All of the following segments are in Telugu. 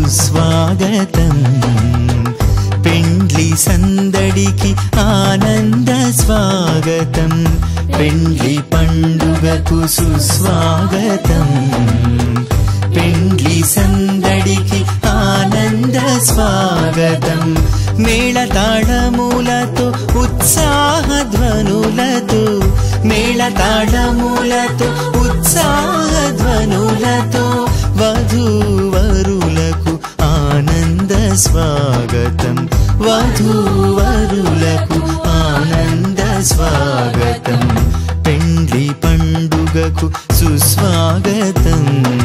సుస్వాగతం పెండ్లి సందడికి ఆనంద స్వాగతం పెండ్లి పండుగకు సుస్వాగతం పెండ్లి సందడికి ఆనంద స్వాగతం మేళతాళములతో ఉత్సాహ ధ్వనులతో మేళతాళములతో ఉత్సాహ ధ్వనులతో వధూవరులకు ఆనంద స్వాగతం వధూవరులకు ఆనంద స్వాగతం పెండ్లి పండుగకు సుస్వాగతం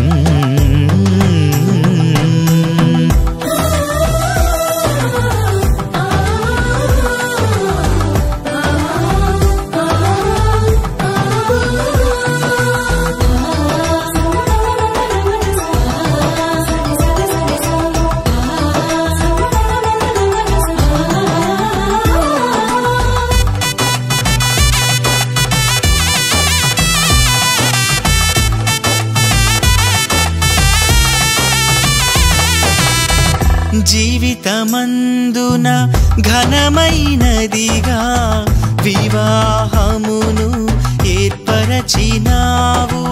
జీవితమందున ఘనమైనదిగా వివాహమును ఏర్పరచినావు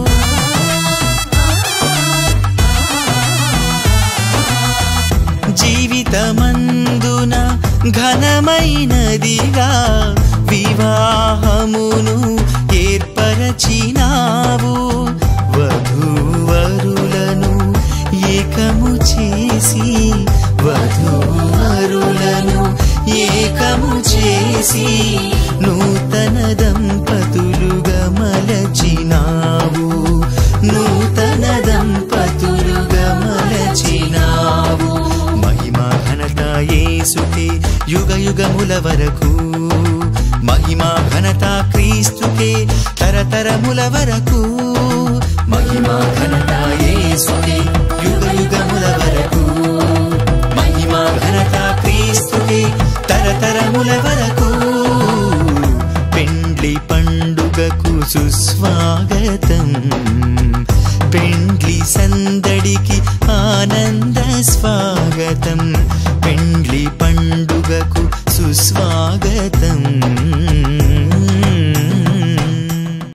జీవితమందున ఘనమైనదిగా వివాహమును ఏర్పరచినావు వధూవరులను ఏకము చేసి వధూవరులను ఏకము చేసి నూతన దంపతులుగా మలచినావు నూతన దంపతులుగా మలచినావు మహిమా ఘనత యేసుకే యుగ యుగముల వరకు మహిమా ఘనత క్రీస్తుకే తరతరముల వరకు మహిమా ఘనత యేసుకే యుగ యుగముల వరకు మహిమా ఘనత క్రీస్తుకే తరతరముల వరకు పెండ్లి పండుగకు సుస్వాగతం పెండ్లి సందడికి ఆనంద స్వాగతం పెండ్లి పండుగకు సుస్వాగతం